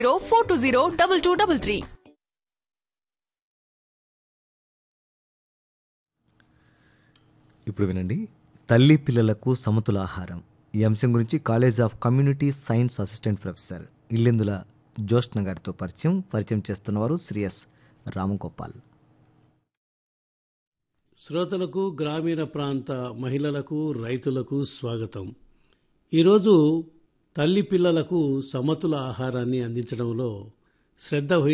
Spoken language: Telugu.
zero four two zero double two double three ఇప్పుడు వినండి తల్లి పిల్లలకు సమతుల ఆహారం ఈ అంశం గురించి college of community science assistant professor Illendula Joshna గారితో పరిచయం పరిచయం చేస్తున్నవారు శ్రీ ఎస్ రామగోపాల్ శ్రోతలకు గ్రామీణ ప్రాంత మహిళలకు రైతులకు స్వాగతం ఈరోజు తల్లి పిల్లలకు సమతుల ఆహారాన్ని అందించడంలో శ్రద్ధ వహి